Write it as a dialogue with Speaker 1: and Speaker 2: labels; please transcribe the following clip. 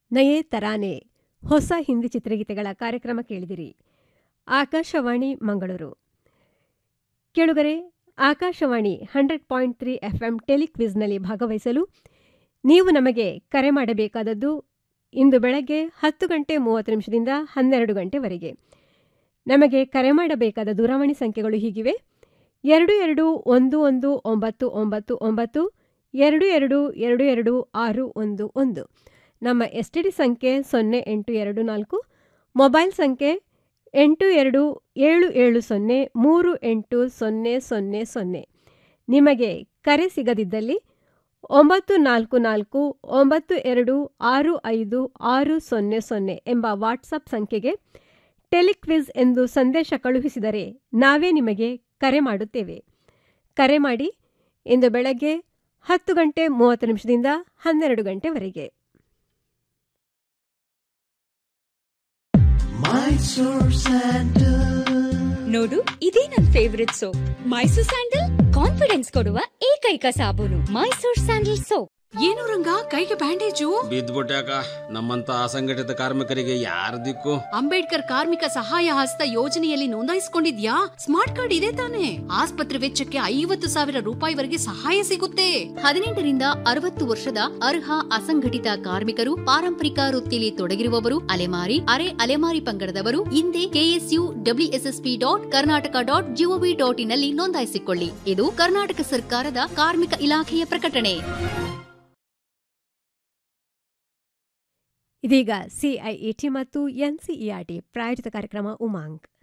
Speaker 1: ನಯೇ ತರಾನೆ ಹೊಸ ಹಿಂದಿ ಚಿತ್ರಗೀತೆಗಳ ಕಾರ್ಯಕ್ರಮ ಕೇಳಿದಿರಿ ಆಕಾಶವಾಣಿ ಮಂಗಳೂರು ಕೇಳುಗರೆ Akashvani hundred point three FM ಟೆಲಿಕ್ವಿಜ್ನಲ್ಲಿ ಭಾಗವಹಿಸಲು ನೀವು ನಮಗೆ ಕರೆ ಮಾಡಬೇಕಾದದ್ದು ಇಂದು ಬೆಳಗ್ಗೆ ಹತ್ತು ಗಂಟೆ ಮೂವತ್ತು ನಿಮಿಷದಿಂದ ಹನ್ನೆರಡು ಗಂಟೆವರೆಗೆ ನಮಗೆ ಕರೆ ಮಾಡಬೇಕಾದ ದೂರವಾಣಿ ಸಂಖ್ಯೆಗಳು ಹೀಗಿವೆ ಎರಡು ಎರಡು ಒಂದು ಒಂದು ಒಂಬತ್ತು ಒಂಬತ್ತು ಒಂಬತ್ತು ಎರಡು ಎರಡು ಎರಡು ಎರಡು ಆರು ಒಂದು ಒಂದು ನಮ್ಮ ಎಸ್ ಟಿ ಡಿ ಸಂಖ್ಯೆ ಸೊನ್ನೆ ಎಂಟು ಎರಡು ನಾಲ್ಕು ಮೊಬೈಲ್ ಸಂಖ್ಯೆ ಎಂಟು ಎರಡು ಏಳು ಏಳು ಸೊನ್ನೆ ಮೂರು ಎಂಟು ಸೊನ್ನೆ ಸೊನ್ನೆ ಸೊನ್ನೆ ನಿಮಗೆ ಕರೆ ಸಿಗದಿದ್ದಲ್ಲಿ ಒಂಬತ್ತು ನಾಲ್ಕು ನಾಲ್ಕು ಒಂಬತ್ತು ಎರಡು ಆರು ಐದು ಆರು ಸೊನ್ನೆ ಸೊನ್ನೆ ಎಂಬ ವಾಟ್ಸಪ್ ಸಂಖ್ಯೆಗೆ ಟೆಲಿಕ್ವಿಜ್ ಎಂದು ಸಂದೇಶ ಕಳುಹಿಸಿದರೆ ನಾವೇ ನಿಮಗೆ ಕರೆ ಮಾಡುತ್ತೇವೆ ಕರೆ ಮಾಡಿ ಇಂದು ಬೆಳಗ್ಗೆ ಹತ್ತು ಗಂಟೆ ಮೂವತ್ತು ನಿಮಿಷದಿಂದ ಹನ್ನೆರಡು ಗಂಟೆವರೆಗೆ
Speaker 2: ನೋಡು ಇದೇ ನನ್ favourite soap Mysore sandal confidence ಕೊಡುವ ಏಕೈಕ ಸಾಬೂನು ಮೈಸೂರ್ ಸ್ಯಾಂಡಲ್ ಸೋಪ್
Speaker 3: ಏನು ರಂಗ ಕೈಗೆ ಬ್ಯಾಂಡೇಜು
Speaker 4: ಬಿದ್ದ್ಬಿಟ್ಯಾಕ ನಮ್ಮಂತ ಅಸಂಘಟಿತ ಕಾರ್ಮಿಕರಿಗೆ ಯಾರ ದಿಕ್ಕು
Speaker 3: ಅಂಬೇಡ್ಕರ್ ಕಾರ್ಮಿಕ ಸಹಾಯ ಹಸ್ತ ಯೋಜನೆಯಲ್ಲಿ ನೋಂದಾಯಿಸಿಕೊಂಡಿದ್ಯಾ ಸ್ಮಾರ್ಟ್ ಕಾರ್ಡ್ ಇದೆ ತಾನೆ ಆಸ್ಪತ್ರೆ ವೆಚ್ಚಕ್ಕೆ ಐವತ್ತು ಸಾವಿರ ರೂಪಾಯಿವರೆಗೆ ಸಹಾಯ ಸಿಗುತ್ತೆ ಹದಿನೆಂಟರಿಂದ ಅರವತ್ತು ವರ್ಷದ ಅರ್ಹ ಅಸಂಘಟಿತ ಕಾರ್ಮಿಕರು ಪಾರಂಪರಿಕ ವೃತ್ತಿಯಲ್ಲಿ ತೊಡಗಿರುವವರು ಅಲೆಮಾರಿ ಅರೆ ಅಲೆಮಾರಿ ಪಂಗಡದವರು ಹಿಂದೆ KSU WSSP dot Karnataka dot GOV dot ಇನ್ನಲ್ಲಿ ನೋಂದಾಯಿಸಿಕೊಳ್ಳಿ ಇದು ಕರ್ನಾಟಕ ಸರ್ಕಾರದ ಕಾರ್ಮಿಕ ಇಲಾಖೆಯ ಪ್ರಕಟಣೆ
Speaker 1: ಇದೀಗ ಸಿಐಇಟಿ ಮತ್ತು ಎನ್ಸಿಇಆರ್ಟಿ ಪ್ರಾಯೋಜಿತ ಕಾರ್ಯಕ್ರಮ ಉಮಾಂಗ್